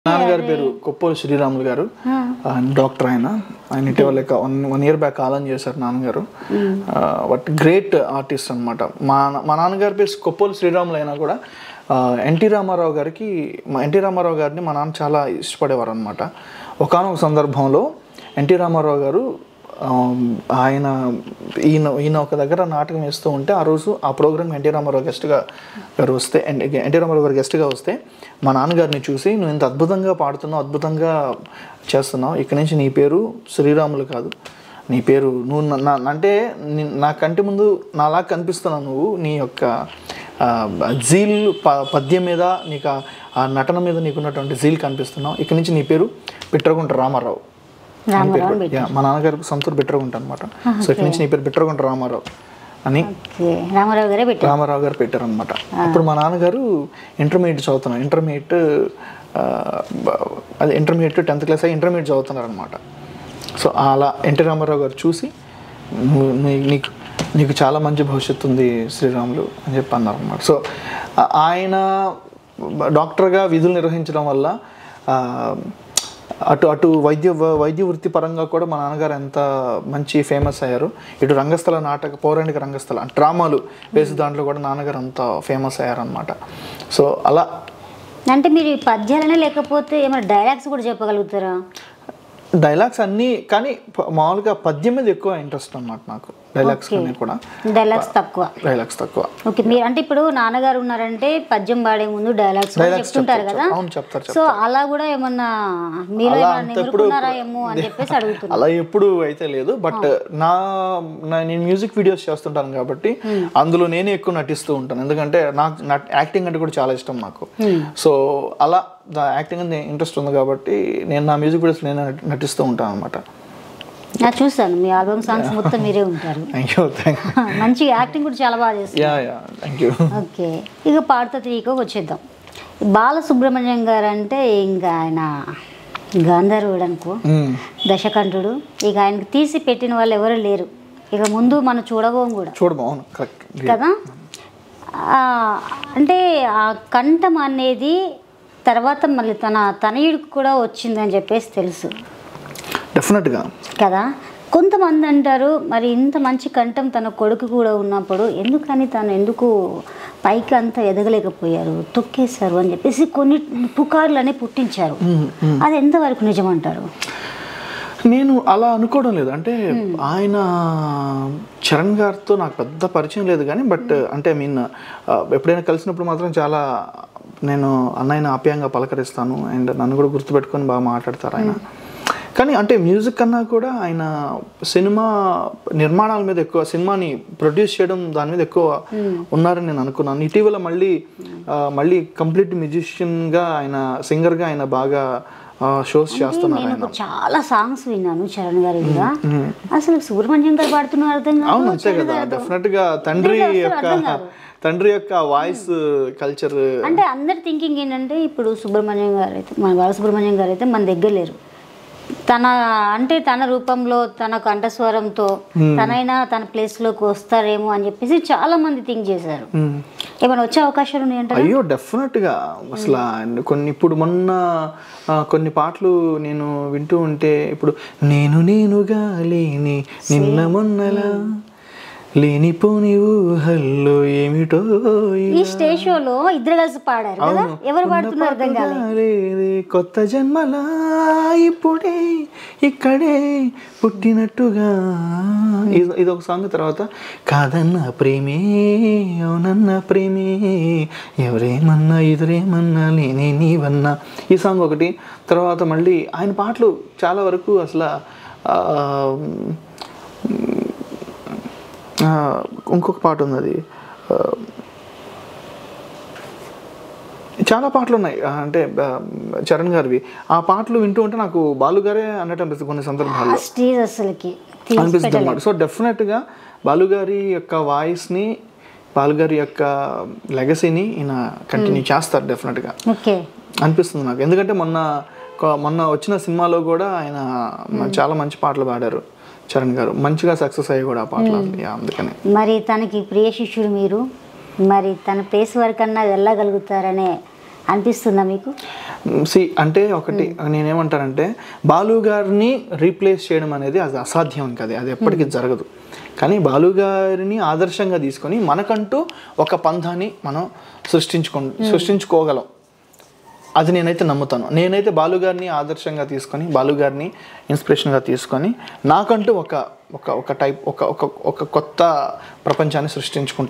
నాన్నగారి పేరు కొప్పోలు శ్రీరాములు గారు ఆయన డాక్టర్ ఆయన ఆయన ఇటీవల వన్ వన్ ఇయర్ బ్యాక్ కాలం చేశారు నాన్నగారు బట్ గ్రేట్ ఆర్టిస్ట్ అనమాట మా మా నాన్నగారి పేరు కొప్పోలు శ్రీరాములు అయినా కూడా ఎన్టీ రామారావు గారికి మా ఎన్టీ రామారావు గారిని మా నాన్న చాలా ఇష్టపడేవారు అనమాట ఒకనొక సందర్భంలో ఎన్టీ రామారావు గారు ఆ, ఆయన ఈయన ఈయన ఒక దగ్గర నాటకం వేస్తూ ఉంటే ఆ రోజు ఆ ప్రోగ్రామ్ ఎన్టీ రామారావు గెస్ట్గా గారు వస్తే ఎన్- ఎన్టీ రామారావు గారు గెస్ట్గా వస్తే మా నాన్నగారిని చూసి నువ్వు ఇంత అద్భుతంగా పాడుతున్నావు అద్భుతంగా చేస్తున్నావు ఇక్కడి నుంచి నీ పేరు శ్రీరాములు కాదు నీ పేరు నువ్వు నా- నా అంటే నీ- నా కంటి ముందు నాలా కనిపిస్తున్నావు నువ్వు నీ యొక్క ఆ, జీల్ ప పద్యం మీద నీకు ఆ- ఆ నటన మీద నీకున్నటువంటి జీల్ కనిపిస్తున్నావు ఇక్కడి నుంచి నీ పేరు పిట్రగుంట రామారావు అని పేరు పెట్ట- యా, మా నాన్నగారికి సొంతూరు బిట్రగుంట అనమాట సో ఇక్కడి నుంచి నీ పేరు బిట్రగుంట రామారావు అని ఓకే రామారావు గారే పెట్టారు రామారావు గారు పెట్టారనమాట అప్పుడు మా నాన్నగారు ఇంటర్మీడియట్ చదువుతున్నారు ఇంటర్మీడియట్ ఆ, బ- అదే ఇంటర్మీడియట్ టెన్త్ క్లాస్ అయ్యి ఇంటర్మీడియట్ చదువుతున్నారు అనమాట సో అలా ఎన్టీ రామారావు గారు చూసి "నువ్వు- నీ- నీకు నీకు చాలా మంచి భవిష్యత్తు ఉంది శ్రీరాములు అని చెప్పి అన్నారు అనమాట సో ఆ- ఆయన డాక్టర్గా విధులు నిర్వహించడం వల్ల ఆ, అటు అటు వైద్య వైద్య వృత్తి పరంగా కూడా మా నాన్నగారు ఎంత మంచి ఫేమస్ అయ్యారు ఇటు రంగస్థల నాటక పౌరాణిక రంగస్థల డ్రామాలు వేసి దాంట్లో కూడా నాన్నగారు అంత ఫేమస్ అయ్యారనమాట సో అలా అంటే మీరు ఈ పద్యాలనే లేకపోతే ఏమైనా డైలాగ్స్ కూడా చెప్పగలుగుతారా డైలాగ్స్ అన్నీ కానీ ప- మామూలుగా పద్యం మీద ఎక్కువ ఇంట్రెస్ట్ అన్నమాట నాకు డైలాగ్స్ కన్నా కూడా డైలాగ్స్ తక్కువ డైలాగ్స్ తక్కువ ఓకే మీరు అంటే ఇప్పుడు నాన్నగారు ఉన్నారంటే పద్యం పాడే ముందు డైలాగ్స్ Dialogues చెప్తుంటారు చెప్తారు, కదా అవును చెప్తారు సో అలా కూడా ఏమన్నా మీరు అలా ఏమన్నా అంత ఎప్పుడు- ఎదుర్కొన్నారా ఏమో అని చెప్పేసి అడుగుతున్నా అలా ఎప్పుడు అయితే లేదు బట్ నా నా- నేను మ్యూజిక్ వీడియోస్ చేస్తుంటాను కాబట్టి అందులో నేనే ఎక్కువ నటిస్తూ ఉంటాను ఎందుకంటే నాకు యాక్టింగ్ అంటే కూడా చాలా ఇష్టం నాకు సో అలా యాక్టింగ్ అంటే ఇంట్రెస్ట్ ఉంది కాబట్టి నేను నా మ్యూజిక్ వీడియోస్ నేను నటి- నటిస్తూ ఉంటాను అనమాట నా చూసాను మీ ఆల్బమ్ సాంగ్స్ మొత్తం మీరే ఉంటారు థ్యాంక్ యూ థ్యాంక్ మంచి యాక్టింగ్ కూడా చాలా బాగా చేస్తారు yeah yeah thank you okay ఇక పాడుతా తీయక వచ్చేద్దాం బాలసుబ్రహ్మణ్యం గారు అంటే ఇంకా ఆయన గాంధర్వుడు అనుకో దశకంఠుడు ఇక ఆయనకి తీసి పెట్టిన వాళ్ళు ఎవరు లేరు ఇక ముందు మనం చూడబోం కూడా చూడు బాగుంది కరెక్ట్ కదా ఆ, అంటే ఆ కంఠం అనేది తర్వాత మళ్ళీ తన తనయుడికి కూడా వచ్చిందని చెప్పేసి తెలుసు డెఫినెట్గా కదా కొంతమంది అంటారు మరి ఇంత మంచి కంఠం తన కొడుకు కూడా ఉన్నప్పుడు ఎందుకని తను ఎందుకు పైకి అంతా ఎదగలేకపోయారు తొక్కేశారు అని చెప్పేసి కొన్ని పుకార్లు అనేవి పుట్టించారు అది ఎంతవరకు నిజమంటారు నేను అలా అనుకోవడం లేదు అంటే ఆయన చరణ్ గారితో నాకు పెద్ద పరిచయం లేదు కానీ బట్ అంటే ఐ మీన్ ఎప్పుడైనా కలిసినప్పుడు మాత్రం చాలా నేను అన్నయ్యని ఆప్యాయంగా పలకరిస్తాను అండ్ నన్ను కూడా గుర్తుపెట్టుకొని బాగా మాట్లాడతారు ఆయన కానీ అంటే మ్యూజిక్ కన్నా కూడా ఆయన సినిమా నిర్మాణాల మీద ఎక్కువ సినిమాని ప్రొడ్యూస్ చేయడం దాని మీద ఎక్కువ ఉన్నారని నేను అనుకున్నాను ఇటీవల మళ్ళీ ఆ, మళ్ళీ కంప్లీట్ మ్యూజిషియన్గా ఆయన సింగర్గా ఆయన బాగా షోస్ చేస్తున్నారు నేను ఆయన ఒక చాలా సాంగ్స్ విన్నాను చరణ్ గారి కూడా అసలు సుబ్రహ్మణ్యం గారు పాడుతున్నారు అర్థం కాదు అవును అంతే కదా డెఫినెట్ గా తండ్రి యొక్క తండ్రి యొక్క వాయిస్ కల్చర్ అంటే అందరి థింకింగ్ ఏంటంటే ఇప్పుడు సుబ్రహ్మణ్యం గారు అయితే మన బాలసుబ్రహ్మణ్యం గారు అయితే మన దగ్గర లేరు తన అంటే తన రూపంలో తన కంఠస్వరంతో తనైనా తన ప్లేస్ లోకి వస్తారేమో అని చెప్పేసి చాలా మంది థింక్ చేశారు ఏమైనా వచ్చే అవకాశాలు ఉన్నాయంటారా అయ్యో డెఫినెట్ గా అసలు ఆయన కొన్ని ఇప్పుడు మొన్న ఆ, కొన్ని పాటలు నేను వింటూ ఉంటే ఇప్పుడు నేను నేనుగా లేని నిన్న మొన్నలా లేనిపోని ఊహల్లో ఏమిటో ఈ స్టేజ్ షోలో ఇద్దరు కలిసి పాడారు కదా ఎవరు పాడుతున్నారు అర్థం కాలేదు లేదే కొత్త జన్మలా ఇప్పుడే ఇక్కడే పుట్టినట్టుగా ఇది ఇది ఒక సాంగ్ తర్వాత కాదన్న ప్రేమే అవునన్న ప్రేమే ఎవరేమన్నా ఎదురేమన్నా నేనే నీవన్నా ఈ సాంగ్ ఒకటి తర్వాత మళ్ళీ ఆయన పాటలు చాలా వరకు అసలు ఆ, ఆ, ఇంకొక పాట ఉంది అది ఆ, చాలా పాటలు ఉన్నాయి ఆ, అంటే ఆ, చరణ్ గారివి ఆ పాటలు వింటూ ఉంటే నాకు బాలు గారే అన్నట్టు అనిపిస్తుంది కొన్ని సందర్భాల్లో ఆ స్టేజ్ అసలుకి తీసి అనిపిస్తుంది అనమాట సో డెఫినెట్గా బాలుగారి యొక్క వాయిస్ని బాలుగారి యొక్క లెగసీని ఈయన కంటిన్యూ చేస్తారు డెఫినెట్గా ఓకే అనిపిస్తుంది నాకు ఎందుకంటే మొన్న కొ- మొన్న వచ్చిన సినిమాలో కూడా ఆయన మ- చాలా మంచి పాటలు పాడారు చరణ్ గారు మంచిగా సక్సెస్ అయ్యి కూడా ఆ పాటలు యా, అందుకని మరి తనకి ప్రియ శిష్యుడు మీరు మరి తన ప్లేస్ వరకన్నా వెళ్ళగలుగుతారనే అనిపిస్తుందా మీకు సి అంటే ఒకటి నేనేమంటానంటే బాలు గారిని రీప్లేస్ చేయడం అనేది అది అసాధ్యం ఇంకా అది అది ఎప్పటికీ జరగదు కానీ బాలు గారిని ఆదర్శంగా తీసుకొని మనకంటూ ఒక పంథాన్ని మనం సృష్టించుకో సృష్టించుకోగలం అది నేనైతే నమ్ముతాను నేనైతే బాలు గారిని ఆదర్శంగా తీసుకొని బాలు గారిని ఇన్స్పిరేషన్గా తీసుకొని నాకంటూ ఒక ఒక ఒక టైప్ ఒక ఒక ఒక కొత్త ప్రపంచాన్ని సృష్టించుకుంటాను